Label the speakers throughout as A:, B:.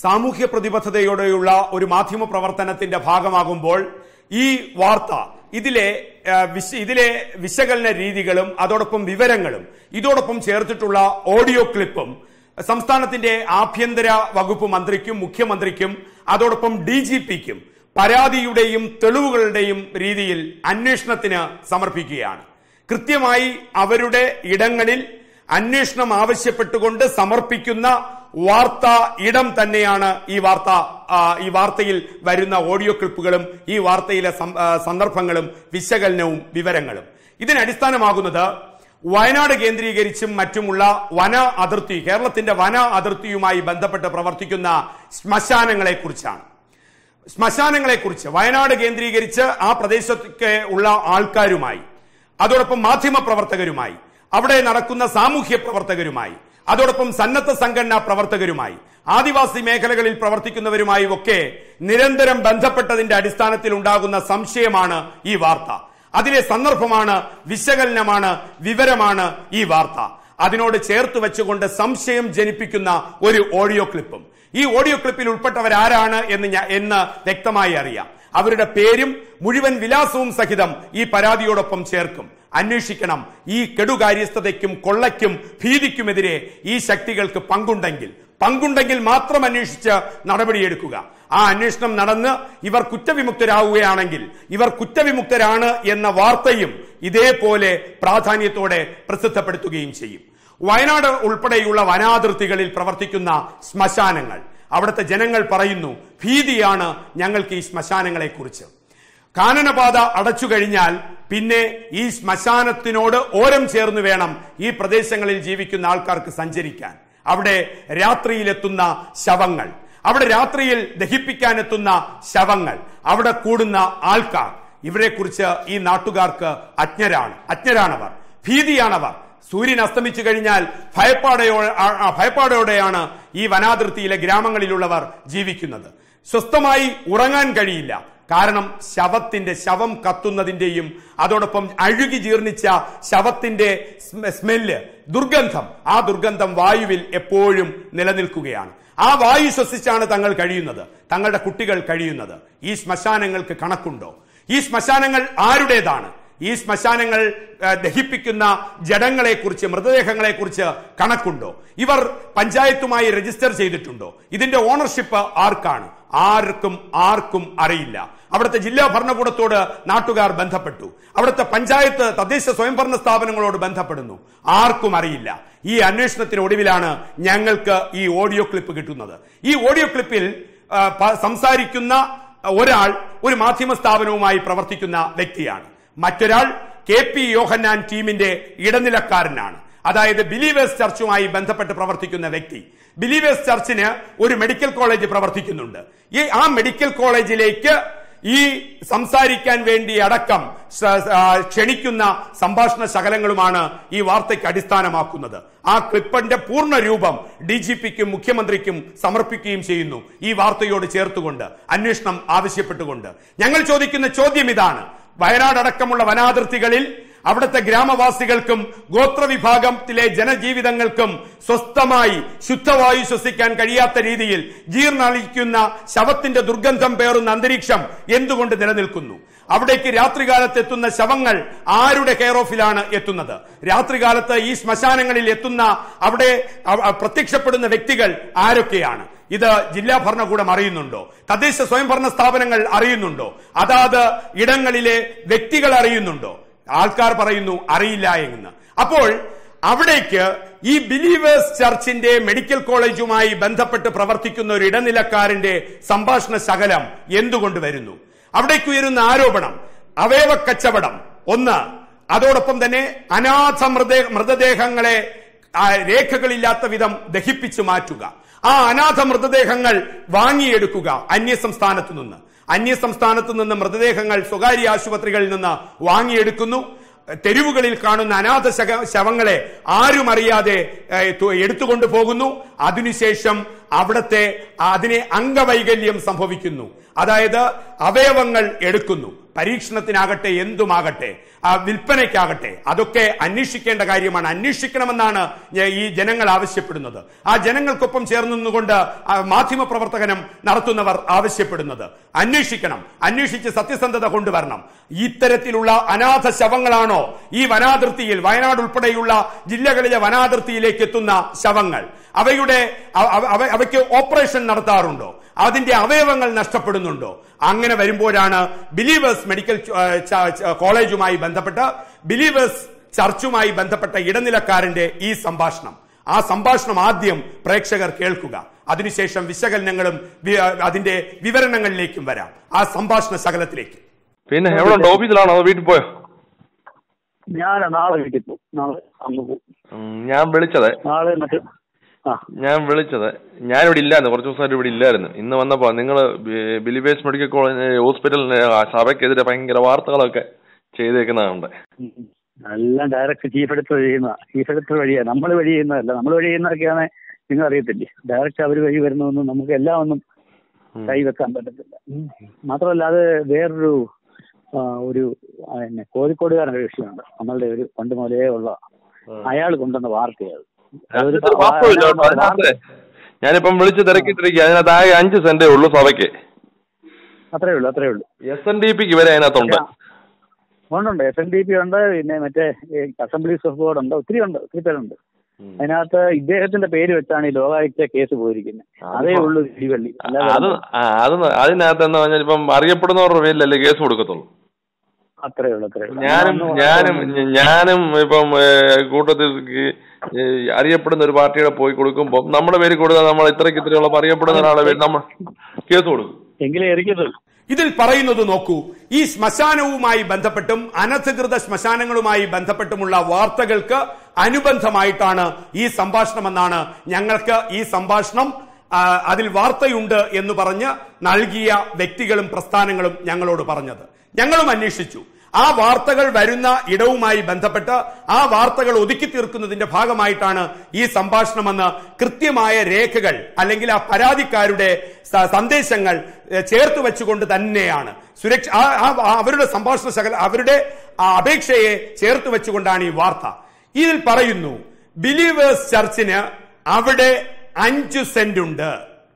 A: സാമൂഹ്യ പ്രതിബദ്ധതയോടെയുള്ള ഒരു മാധ്യമ പ്രവർത്തനത്തിന്റെ ഭാഗമാകുമ്പോൾ ഈ വാർത്ത ഇതിലെ ആ, വിശ- ഇതിലെ വിശകലന രീതികളും അതോടൊപ്പം വിവരങ്ങളും ഇതോടൊപ്പം ചേർത്തിട്ടുള്ള ഓഡിയോ ക്ലിപ്പും സംസ്ഥാനത്തിന്റെ ആഭ്യന്തര വകുപ്പ് മന്ത്രിക്കും മുഖ്യമന്ത്രിക്കും അതോടൊപ്പം ഡി ജി പിക്കും പരാതിയുടെയും തെളിവുകളുടെയും രീതിയിൽ അന്വേഷണത്തിന് സമർപ്പിക്കുകയാണ് കൃത്യമായി അവരുടെ ഇടങ്ങളിൽ അന്വേഷണം ആവശ്യപ്പെട്ടുകൊണ്ട് സമർപ്പിക്കുന്ന വാർത്ത ഇടം തന്നെയാണ് ഈ വാർത്ത ആ, ഈ വാർത്തയിൽ വരുന്ന ഓഡിയോ ക്ലിപ്പുകളും ഈ വാർത്തയിലെ സം- ആ, സന്ദർഭങ്ങളും വിശകലനവും വിവരങ്ങളും ഇതിനടിസ്ഥാനമാകുന്നത് വയനാട് കേന്ദ്രീകരിച്ചും മറ്റുമുള്ള വന അതിർത്തി കേരളത്തിന്റെ വന അതിർത്തിയുമായി ബന്ധപ്പെട്ട് പ്രവർത്തിക്കുന്ന ശ്മശാനങ്ങളെ കുറിച്ചാണ് ശ്മശാനങ്ങളെ കുറിച്ച് വയനാട് കേന്ദ്രീകരിച്ച് ആ പ്രദേശത്തൊക്കെ ഉള്ള ആൾക്കാരുമായി അതോടൊപ്പം മാധ്യമ പ്രവർത്തകരുമായി അവിടെ നടക്കുന്ന സാമൂഹ്യ പ്രവർത്തകരുമായി അതോടൊപ്പം സന്നദ്ധ സംഘടനാ പ്രവർത്തകരുമായി ആദിവാസി മേഖലകളിൽ പ്രവർത്തിക്കുന്നവരുമായി ഒക്കെ നിരന്തരം ബന്ധപ്പെട്ടതിന്റെ അടിസ്ഥാനത്തിൽ ഉണ്ടാകുന്ന സംശയമാണ് ഈ വാർത്ത അതിലെ സന്ദർഭമാണ് വിശകലനമാണ് വിവരമാണ് ഈ വാർത്ത അതിനോട് ചേർത്ത് വെച്ചുകൊണ്ട് സംശയം ജനിപ്പിക്കുന്ന ഒരു ഓഡിയോ ക്ലിപ്പും ഈ ഓഡിയോ ക്ലിപ്പിൽ ഉൾപ്പെട്ടവരാരാണ് എന്ന് ഞാൻ എന്ന് വ്യക്തമായി അറിയാം അവരുടെ പേരും മുഴുവൻ വിലാസവും സഹിതം ഈ പരാതിയോടൊപ്പം ചേർക്കും അന്വേഷിക്കണം ഈ കെടുകാര്യസ്ഥതയ്ക്കും കൊള്ളയ്ക്കും ഭീതിക്കുമെതിരെ ഈ ശക്തികൾക്ക് പങ്കുണ്ടെങ്കിൽ പങ്കുണ്ടെങ്കിൽ മാത്രം അന്വേഷിച്ച് നടപടിയെടുക്കുക ആ അന്വേഷണം നടന്ന് ഇവർ കുറ്റവിമുക്തരാവുകയാണെങ്കിൽ ഇവർ കുറ്റവിമുക്തരാണ് എന്ന വാർത്തയും ഇതേപോലെ പ്രാധാന്യത്തോടെ പ്രസിദ്ധപ്പെടുത്തുകയും ചെയ്യും വയനാട് ഉൾപ്പെടെയുള്ള വനാതിർത്തികളിൽ പ്രവർത്തിക്കുന്ന ശ്മശാനങ്ങൾ അവിടുത്തെ ജനങ്ങൾ പറയുന്നു ഭീതിയാണ് ഞങ്ങൾക്ക് ഈ ശ്മശാനങ്ങളെ കുറിച്ച് കാനനപാത അടച്ചു കഴിഞ്ഞാൽ പിന്നെ ഈ ശ്മശാനത്തിനോട് ഓരം ചേർന്ന് വേണം ഈ പ്രദേശങ്ങളിൽ ജീവിക്കുന്ന ആൾക്കാർക്ക് സഞ്ചരിക്കാൻ അവിടെ രാത്രിയിലെത്തുന്ന ശവങ്ങൾ അവിടെ രാത്രിയിൽ ദഹിപ്പിക്കാനെത്തുന്ന ശവങ്ങൾ അവിടെ കൂടുന്ന ആൾക്കാർ ഇവരെ കുറിച്ച് ഈ നാട്ടുകാർക്ക് അജ്ഞരാണ് അജ്ഞരാണവർ ഭീതിയാണവർ സൂര്യൻ അസ്തമിച്ചു കഴിഞ്ഞാൽ ഭയപ്പാടയോ ആ- ആ ഭയപ്പാടോടെയാണ് ഈ വനാതിർത്തിയിലെ ഗ്രാമങ്ങളിലുള്ളവർ ജീവിക്കുന്നത് സ്വസ്ഥമായി ഉറങ്ങാൻ കഴിയില്ല കാരണം ശവത്തിന്റെ ശവം കത്തുന്നതിന്റെയും അതോടൊപ്പം അഴുകി ജീർണിച്ച ശവത്തിന്റെ സ്മ- സ്മെല്ല് ദുർഗന്ധം ആ ദുർഗന്ധം വായുവിൽ എപ്പോഴും നിലനിൽക്കുകയാണ് ആ വായു ശ്വസിച്ചാണ് തങ്ങൾ കഴിയുന്നത് തങ്ങളുടെ കുട്ടികൾ കഴിയുന്നത് ഈ ശ്മശാനങ്ങൾക്ക് കണക്കുണ്ടോ ഈ ശ്മശാനങ്ങൾ ആരുടേതാണ് ഈ ശ്മശാനങ്ങൾ ആ, ദഹിപ്പിക്കുന്ന ജഡങ്ങളെ കുറിച്ച് മൃതദേഹങ്ങളെ കുറിച്ച് കണക്കുണ്ടോ ഇവർ പഞ്ചായത്തുമായി രജിസ്റ്റർ ചെയ്തിട്ടുണ്ടോ ഇതിന്റെ ഓണർഷിപ്പ് ആർക്കാണ് ആർക്കും ആർക്കും അറിയില്ല അവിടുത്തെ ജില്ലാ ഭരണകൂടത്തോട് നാട്ടുകാർ ബന്ധപ്പെട്ടു അവിടുത്തെ പഞ്ചായത്ത് തദ്ദേശ സ്വയംഭരണ സ്ഥാപനങ്ങളോട് ബന്ധപ്പെടുന്നു ആർക്കും അറിയില്ല ഈ അന്വേഷണത്തിന് ഒടുവിലാണ് ഞങ്ങൾക്ക് ഈ ഓഡിയോ ക്ലിപ്പ് കിട്ടുന്നത് ഈ ഓഡിയോ ക്ലിപ്പിൽ ആ, പ- സംസാരിക്കുന്ന ഒരാൾ ഒരു മാധ്യമ സ്ഥാപനവുമായി പ്രവർത്തിക്കുന്ന വ്യക്തിയാണ് മറ്റൊരാൾ കെ പി യോഹന്നാൻ ടീമിന്റെ ഇടനിലക്കാരനാണ് അതായത് ബിലീവേഴ്സ് ചർച്ചുമായി ബന്ധപ്പെട്ട് പ്രവർത്തിക്കുന്ന വ്യക്തി ബിലീവേഴ്സ് ചർച്ചിന് ഒരു മെഡിക്കൽ കോളേജ് പ്രവർത്തിക്കുന്നുണ്ട് ഈ ആ മെഡിക്കൽ കോളേജിലേക്ക് ഈ സംസാരിക്കാൻ വേണ്ടി അടക്കം സ- ആ, ക്ഷണിക്കുന്ന സംഭാഷണ ശകലങ്ങളുമാണ് ഈ വാർത്തയ്ക്ക് അടിസ്ഥാനമാക്കുന്നത് ആ ക്ലിപ്പിന്റെ പൂർണ്ണ രൂപം ഡി ജി പിക്കും മുഖ്യമന്ത്രിക്കും സമർപ്പിക്കുകയും ചെയ്യുന്നു ഈ വാർത്തയോട് ചേർത്തുകൊണ്ട് അന്വേഷണം ആവശ്യപ്പെട്ടുകൊണ്ട് ഞങ്ങൾ ചോദിക്കുന്ന ചോദ്യം ഇതാണ് വയനാട് അടക്കമുള്ള വനാതിർത്തികളിൽ അവിടുത്തെ ഗ്രാമവാസികൾക്കും ഗോത്രവിഭാഗത്തിലെ ജനജീവിതങ്ങൾക്കും സ്വസ്ഥമായി ശുദ്ധവായു ശ്വസിക്കാൻ കഴിയാത്ത രീതിയിൽ ജീർണളിക്കുന്ന ശവത്തിന്റെ ദുർഗന്ധം പേറുന്ന അന്തരീക്ഷം എന്തുകൊണ്ട് നിലനിൽക്കുന്നു അവിടേക്ക് രാത്രികാലത്ത് എത്തുന്ന ശവങ്ങൾ ആരുടെ കെയർ ഓഫിലാണ് എത്തുന്നത് രാത്രികാലത്ത് ഈ ശ്മശാനങ്ങളിൽ എത്തുന്ന അവിടെ അവ- പ്രത്യക്ഷപ്പെടുന്ന വ്യക്തികൾ ആരൊക്കെയാണ് ഇത് ജില്ലാ ഭരണകൂടം അറിയുന്നുണ്ടോ തദ്ദേശ സ്വയംഭരണ സ്ഥാപനങ്ങൾ അറിയുന്നുണ്ടോ അതാത് ഇടങ്ങളിലെ വ്യക്തികൾ അറിയുന്നുണ്ടോ ആൾക്കാർ പറയുന്നു അറിയില്ല എന്ന് അപ്പോൾ അവിടേക്ക് ഈ ബിലീവേഴ്സ് ചർച്ചിന്റെ മെഡിക്കൽ കോളേജുമായി ബന്ധപ്പെട്ട് പ്രവർത്തിക്കുന്ന ഒരു ഇടനിലക്കാരന്റെ സംഭാഷണ ശകലം എന്തുകൊണ്ട് വരുന്നു അവിടേക്ക് ഉയരുന്ന ആരോപണം അവയവ കച്ചവടം ഒന്ന് അതോടൊപ്പം തന്നെ അനാഥ മൃത മൃതദേഹങ്ങളെ ആ, രേഖകളില്ലാത്ത വിധം ദഹിപ്പിച്ചു മാറ്റുക ആ അനാഥ മൃതദേഹങ്ങൾ വാങ്ങിയെടുക്കുക അന്യസംസ്ഥാനത്തു നിന്ന് അന്യസംസ്ഥാനത്തു നിന്ന് മൃതദേഹങ്ങൾ സ്വകാര്യ ആശുപത്രികളിൽ നിന്ന് വാങ്ങിയെടുക്കുന്നു തെരുവുകളിൽ കാണുന്ന അനാഥ ശക- ശവങ്ങളെ ആരും അറിയാതെ ഏ, തു- എടുത്തുകൊണ്ടു പോകുന്നു അതിനുശേഷം അവിടത്തെ അതിനെ അംഗവൈകല്യം സംഭവിക്കുന്നു അതായത് അവയവങ്ങൾ എടുക്കുന്നു പരീക്ഷണത്തിനാകട്ടെ എന്തുമാകട്ടെ ആ വിൽപ്പനയ്ക്കാകട്ടെ അതൊക്കെ അന്വേഷിക്കേണ്ട കാര്യമാണ് അന്വേഷിക്കണമെന്നാണ് ഞ- ഈ ജനങ്ങൾ ആവശ്യപ്പെടുന്നത് ആ ജനങ്ങൾക്കൊപ്പം ചേർന്ന് നിന്നുകൊണ്ട് ആ മാധ്യമ പ്രവർത്തകനം നടത്തുന്നവർ ആവശ്യപ്പെടുന്നത് അന്വേഷിക്കണം അന്വേഷിച്ച് സത്യസന്ധത കൊണ്ടുവരണം ഇത്തരത്തിലുള്ള അനാഥ ശവങ്ങളാണോ ഈ വനാതിർത്തിയിൽ വയനാട് ഉൾപ്പെടെയുള്ള ജില്ലകളിലെ വനാതിർത്തിയിലേക്ക് എത്തുന്ന ശവങ്ങൾ അവയുടെ അവ- അവ- അവ- അവയ്ക്ക് ഓപ്പറേഷൻ നടത്താറുണ്ടോ അതിന്റെ അവയവങ്ങൾ നഷ്ടപ്പെടുന്നുണ്ടോ അങ്ങനെ വരുമ്പോഴാണ് ബിലീവേഴ്സ് മെഡിക്കൽ ച- ച- ച- കോളേജുമായി ബന്ധപ്പെട്ട് ബിലീവേഴ്സ് ചർച്ചുമായി ബന്ധപ്പെട്ട ഇടനിലക്കാരന്റെ ഈ സംഭാഷണം ആ സംഭാഷണം ആദ്യം പ്രേക്ഷകർ കേൾക്കുക അതിനുശേഷം വിശകലനങ്ങളും വി- അതിന്റെ വിവരണങ്ങളിലേക്കും വരാം ആ സംഭാഷണ ശകലത്തിലേക്ക്
B: പിന്നെ എവിടെ ഉണ്ട് ഓഫീസിലാണോ അതോ വീട്ടിൽ പോയോ
C: ഞാൻ നാളെ വീട്ടിൽ പോകും നാളെ അങ്ങ് പോകും
B: ഉം, ഞാൻ വിളിച്ചത്
C: നാളെ മറ്റേ ആ
B: ഞാൻ വിളിച്ചത് ഞാനിവിടെ ഇല്ലായിരുന്നു കുറച്ച് ദിവസമായിട്ട് ഇവിടെ ഇല്ലായിരുന്നു ഇന്ന് വന്നപ്പോൾ നിങ്ങൾ ബിലിവേസ് മെഡിക്കൽ കോളേജ് ഹോസ്പിറ്റലിന് സഭയ്ക്കെതിരെ ഭയങ്കര വാർത്തകളൊക്കെ ചെയ്തേക്കുന്നതുണ്ട്
C: ഉം. എല്ലാം ഡയറക്റ്റ് ചീഫ് എഡിറ്റർ ചെയ്യുന്ന ചീഫ് എഡിറ്റർ വഴിയാണ് നമ്മൾ വഴി ചെയ്യുന്നതല്ല നമ്മൾ വഴി ചെയ്യുന്നതൊക്കെയാണ് നിങ്ങൾ അറിയത്തില്ലേ ഡയറക്റ്റ് അവർ വഴി വരുന്നതൊന്നും നമുക്ക് എല്ലാം ഒന്നും കൈവെക്കാൻ പറ്റത്തില്ല ഉം. മാത്രമല്ല അത് വേറൊരു ആ, ഒരു ആ, പിന്നെ കോഴിക്കോടുകാരൻ്റെ ഒരു വിഷയമുണ്ട് നമ്മളുടെ ഒരു പണ്ട് മുതലേ ഉള്ള അയാൾ കൊണ്ടുവന്ന വാർത്തയാണ് അതൊരു
B: അതിനകത്ത് വാസ്തവമില്ല കേട്ടോ. അതിനകത്ത് ഞാനിപ്പം വിളിച്ച് തിരക്കിട്ടിരിക്കുക അതിനകത്ത് ആകെ അഞ്ച് സെന്റേ ഉള്ളൂ സഭയ്ക്ക്
C: അത്രേ ഉള്ളൂ അത്രേ ഉള്ളൂ
B: എസ് എൻ ഡി പിക്ക് വരെ അതിനകത്തുണ്ട്
C: ഉണ്ടുണ്ട് എസ് എൻ ഡി പി ഉണ്ട് പിന്നെ മറ്റേ അസംബ്ലീസ് ഓഫ് ഗോഡ് ഉണ്ട് ഒത്തിരി ഉണ്ട് ഒത്തിരി പേരുണ്ട് അതിനകത്ത് ഇദ്ദേഹത്തിന്റെ പേര് വെച്ചാണ് ഈ ലോകായുക്ത കേസ് പോയിരിക്കുന്നത് അതേ ഉള്ളൂ ഇടിവള്ളി
B: അത്
C: അല്ലാതെ
B: ആ അത് അതിനകത്ത് എന്താ പറഞ്ഞാൽ ഇപ്പം അറിയപ്പെടുന്നവരുടെ പേരിലല്ലേ കേസ് കൊടുക്കത്തുള്ളൂ
C: അത്രേ ഉള്ളൂ അത്രേ ഉള്ളൂ
B: ഞാനും
C: അതൊന്നും
B: ഞാനും
C: അതൊന്നും
B: ഞാനും ഇപ്പം ഏഹ്, കൂട്ടത്തിൽ ഈ, ഈ അറിയപ്പെടുന്ന ഒരു പാർട്ടിയുടെ പോയി കൊടുക്കുമ്പോൾ നമ്മുടെ പേര് കൊടുത്താൽ നമ്മൾ ഇത്രയ്ക്ക് ഇത്രയുള്ള അറിയപ്പെടുന്ന ഒരാളെ പേര് നമ്മൾ കേസ് കൊടുക്കും
C: എങ്കിലേ ഇരിക്കത്തുള്ളൂ
A: ഇതിൽ പറയുന്നത് നോക്കൂ ഈ ശ്മശാനവുമായി ബന്ധപ്പെട്ടും അനധികൃത ശ്മശാനങ്ങളുമായി ബന്ധപ്പെട്ടുമുള്ള വാർത്തകൾക്ക് അനുബന്ധമായിട്ടാണ് ഈ സംഭാഷണമെന്നാണ് ഞങ്ങൾക്ക് ഈ സംഭാഷണം ആ, അതിൽ വാർത്തയുണ്ട് എന്ന് പറഞ്ഞ് നൽകിയ വ്യക്തികളും പ്രസ്ഥാനങ്ങളും ഞങ്ങളോട് പറഞ്ഞത് ഞങ്ങളും അന്വേഷിച്ചു ആ വാർത്തകൾ വരുന്ന ഇടവുമായി ബന്ധപ്പെട്ട് ആ വാർത്തകൾ ഒതുക്കി തീർക്കുന്നതിന്റെ ഭാഗമായിട്ടാണ് ഈ സംഭാഷണമെന്ന് കൃത്യമായ രേഖകൾ അല്ലെങ്കിൽ ആ പരാതിക്കാരുടെ സ- സന്ദേശങ്ങൾ എ, ചേർത്ത് വെച്ചുകൊണ്ട് തന്നെയാണ് സുരക്ഷ ആ- ആ- ആ അവരുടെ സംഭാഷണ ശകല അവരുടെ ആ അപേക്ഷയെ ചേർത്ത് വെച്ചുകൊണ്ടാണ് ഈ വാർത്ത ഇതിൽ പറയുന്നു ബിലീവേഴ്സ് ചർച്ചിന് അവിടെ അഞ്ചു സെന്റ് ഉണ്ട്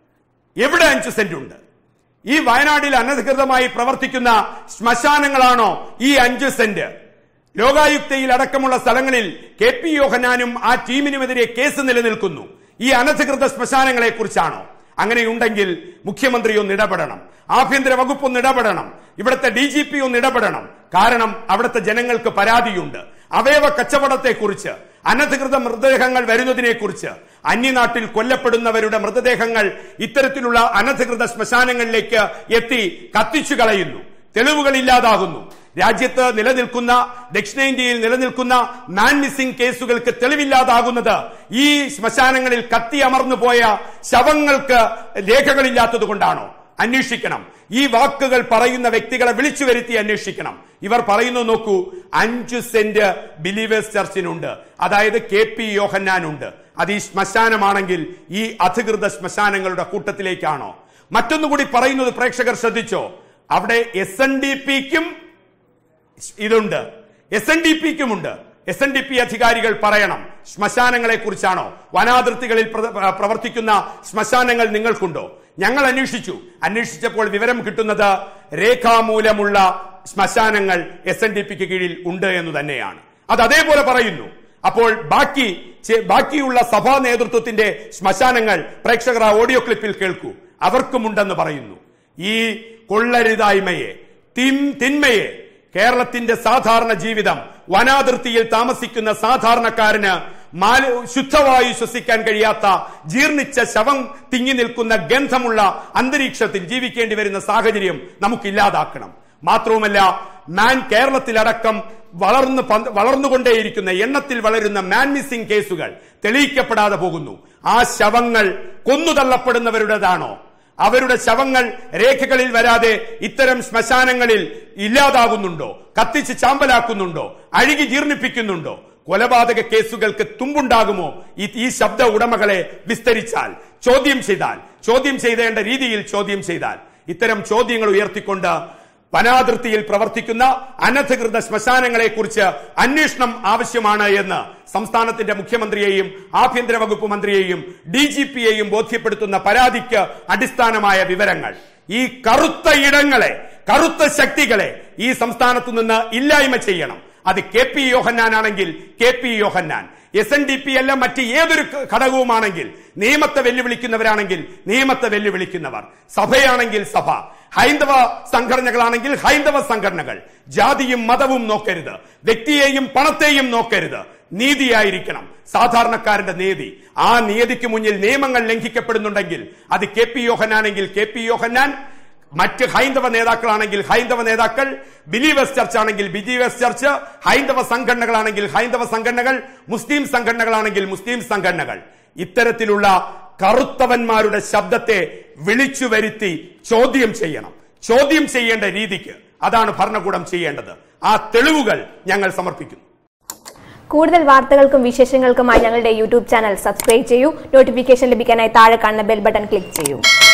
A: എവിടെ അഞ്ചു സെന്റ് ഉണ്ട് ഈ വയനാട്ടിൽ അനധികൃതമായി പ്രവർത്തിക്കുന്ന ശ്മശാനങ്ങളാണോ ഈ അഞ്ചു സെന്റ് ലോകായുക്തയിൽ അടക്കമുള്ള സ്ഥലങ്ങളിൽ കെ പി യോഹനാനും ആ ടീമിനുമെതിരെ കേസ് നിലനിൽക്കുന്നു ഈ അനധികൃത ശ്മശാനങ്ങളെ കുറിച്ചാണോ അങ്ങനെയുണ്ടെങ്കിൽ മുഖ്യമന്ത്രി ഒന്ന് ഇടപെടണം ആഭ്യന്തര വകുപ്പ് ഒന്ന് ഇടപെടണം ഇവിടുത്തെ ഡി ജി പി ഒന്ന് ഇടപെടണം കാരണം അവിടുത്തെ ജനങ്ങൾക്ക് പരാതിയുണ്ട് അവയവ കച്ചവടത്തെക്കുറിച്ച് അനധികൃത മൃതദേഹങ്ങൾ വരുന്നതിനെ കുറിച്ച് അന്യനാട്ടിൽ കൊല്ലപ്പെടുന്നവരുടെ മൃതദേഹങ്ങൾ ഇത്തരത്തിലുള്ള അനധികൃത ശ്മശാനങ്ങളിലേക്ക് എത്തി കത്തിച്ചു കളയുന്നു തെളിവുകൾ ഇല്ലാതാകുന്നു രാജ്യത്ത് നിലനിൽക്കുന്ന ദക്ഷിണേന്ത്യയിൽ നിലനിൽക്കുന്ന മാൻ മിസ്സിംഗ് കേസുകൾക്ക് തെളിവില്ലാതാകുന്നത് ഈ ശ്മശാനങ്ങളിൽ കത്തി അമർന്നു പോയ ശവങ്ങൾക്ക് രേഖകളില്ലാത്തത് കൊണ്ടാണോ അന്വേഷിക്കണം ഈ വാക്കുകൾ പറയുന്ന വ്യക്തികളെ വിളിച്ചു വരുത്തി അന്വേഷിക്കണം ഇവർ പറയുന്നു നോക്കൂ അഞ്ചു സെന്റ് ബിലീവേഴ്സ് ചർച്ചിനുണ്ട് അതായത് കെ പി യോഹന്നാനുണ്ട് അത് ഈ ശ്മശാനമാണെങ്കിൽ ഈ അധികൃത ശ്മശാനങ്ങളുടെ കൂട്ടത്തിലേക്കാണോ മറ്റൊന്നുകൂടി പറയുന്നത് പ്രേക്ഷകർ ശ്രദ്ധിച്ചോ അവിടെ എസ് എൻ ഡി പിക്കും ഇതുണ്ട് എസ് എൻ ഡി പിക്കുമുണ്ട് എസ് എൻ ഡി പി അധികാരികൾ പറയണം ശ്മശാനങ്ങളെ കുറിച്ചാണോ വനാതിർത്തികളിൽ പ്ര- പ്രവർത്തിക്കുന്ന ശ്മശാനങ്ങൾ നിങ്ങൾക്കുണ്ടോ ഞങ്ങൾ അന്വേഷിച്ചു അന്വേഷിച്ചപ്പോൾ വിവരം കിട്ടുന്നത് രേഖാമൂലമുള്ള ശ്മശാനങ്ങൾ എസ് എൻ ഡി പിക്ക് കീഴിൽ ഉണ്ട് എന്ന് തന്നെയാണ് അത് അതേപോലെ പറയുന്നു അപ്പോൾ ബാക്കി ചെ- ബാക്കിയുള്ള സഭാ നേതൃത്വത്തിന്റെ ശ്മശാനങ്ങൾ പ്രേക്ഷകർ ആ ഓഡിയോ ക്ലിപ്പിൽ കേൾക്കൂ അവർക്കുമുണ്ടെന്ന് പറയുന്നു ഈ കൊള്ളരുതായ്മയെ തിൻ തിന്മയെ കേരളത്തിന്റെ സാധാരണ ജീവിതം വനാതിർത്തിയിൽ താമസിക്കുന്ന സാധാരണക്കാരന് മാലി ശുദ്ധവായു ശ്വസിക്കാൻ കഴിയാത്ത ജീർണിച്ച ശവം തിങ്ങി നിൽക്കുന്ന ഗന്ധമുള്ള അന്തരീക്ഷത്തിൽ ജീവിക്കേണ്ടി വരുന്ന സാഹചര്യം നമുക്കില്ലാതാക്കണം മാത്രവുമല്ല മാൻ കേരളത്തിലടക്കം വളർന്നു പന്ത് വളർന്നുകൊണ്ടേയിരിക്കുന്ന എണ്ണത്തിൽ വളരുന്ന മാൻ മിസ്സിംഗ് കേസുകൾ തെളിയിക്കപ്പെടാതെ പോകുന്നു ആ ശവങ്ങൾ കൊന്നുതള്ളപ്പെടുന്നവരുടേതാണോ അവരുടെ ശവങ്ങൾ രേഖകളിൽ വരാതെ ഇത്തരം ശ്മശാനങ്ങളിൽ ഇല്ലാതാകുന്നുണ്ടോ കത്തിച്ച് ചാമ്പലാക്കുന്നുണ്ടോ അഴുകി ജീർണിപ്പിക്കുന്നുണ്ടോ കൊലപാതക കേസുകൾക്ക് തുമ്പുണ്ടാകുമോ ഈ ഈ ശബ്ദ ഉടമകളെ വിസ്തരിച്ചാൽ ചോദ്യം ചെയ്താൽ ചോദ്യം ചെയ്തേണ്ട രീതിയിൽ ചോദ്യം ചെയ്താൽ ഇത്തരം ചോദ്യങ്ങൾ ഉയർത്തിക്കൊണ്ട് വനാതിർത്തിയിൽ പ്രവർത്തിക്കുന്ന അനധികൃത ശ്മശാനങ്ങളെ കുറിച്ച് അന്വേഷണം ആവശ്യമാണ് എന്ന് സംസ്ഥാനത്തിന്റെ മുഖ്യമന്ത്രിയെയും ആഭ്യന്തര വകുപ്പ് മന്ത്രിയെയും ഡി ജി പിയെയും ബോധ്യപ്പെടുത്തുന്ന പരാതിക്ക് അടിസ്ഥാനമായ വിവരങ്ങൾ ഈ കറുത്ത ഇടങ്ങളെ കറുത്ത ശക്തികളെ ഈ സംസ്ഥാനത്തു നിന്ന് ഇല്ലായ്മ ചെയ്യണം അത് കെ പി യോഹന്നാനാണെങ്കിൽ K P Yohannan S N D P അല്ല മറ്റ് ഏതൊരു ഘ- ഘടകവുമാണെങ്കിൽ നിയമത്തെ വെല്ലുവിളിക്കുന്നവരാണെങ്കിൽ നിയമത്തെ വെല്ലുവിളിക്കുന്നവർ സഭയാണെങ്കിൽ സഭ ഹൈന്ദവ സംഘടനകളാണെങ്കിൽ ഹൈന്ദവ സംഘടനകൾ ജാതിയും മതവും നോക്കരുത് വ്യക്തിയെയും പണത്തെയും നോക്കരുത് നീതിയായിരിക്കണം സാധാരണക്കാരന്റെ നീതി ആ നീതിക്ക് മുന്നിൽ നിയമങ്ങൾ ലംഘിക്കപ്പെടുന്നുണ്ടെങ്കിൽ അത് കെ പി യോഹന്നാണെങ്കിൽ കെ പി യോഹന്നാൻ മറ്റ് ഹൈന്ദവ നേതാക്കളാണെങ്കിൽ ഹൈന്ദവ നേതാക്കൾ ബിലീവേഴ്സ് ചർച്ച് ആണെങ്കിൽ ബിലീവേഴ്സ് ചർച്ച് ഹൈന്ദവ സംഘടനകളാണെങ്കിൽ ഹൈന്ദവ സംഘടനകൾ മുസ്ലിം സംഘടനകളാണെങ്കിൽ മുസ്ലിം സംഘടനകൾ ഇത്തരത്തിലുള്ള കറുത്തവന്മാരുടെ ശബ്ദത്തെ വിളിച്ചു വരുത്തി ചോദ്യം ചെയ്യണം ചോദ്യം ചെയ്യേണ്ട രീതിക്ക് അതാണ് ഭരണകൂടം ചെയ്യേണ്ടത് ആ തെളിവുകൾ ഞങ്ങൾ സമർപ്പിക്കുന്നു
D: കൂടുതൽ വാർത്തകൾക്കും വിശേഷങ്ങൾക്കുമായി ഞങ്ങളുടെ യൂട്യൂബ് ചാനൽ സബ്സ്ക്രൈബ് ചെയ്യൂ നോട്ടിഫിക്കേഷൻ ലഭിക്കാനായി താഴെ കാണുന്ന ബെൽ ബട്ടൺ ക്ലിക്ക് ചെയ്യൂ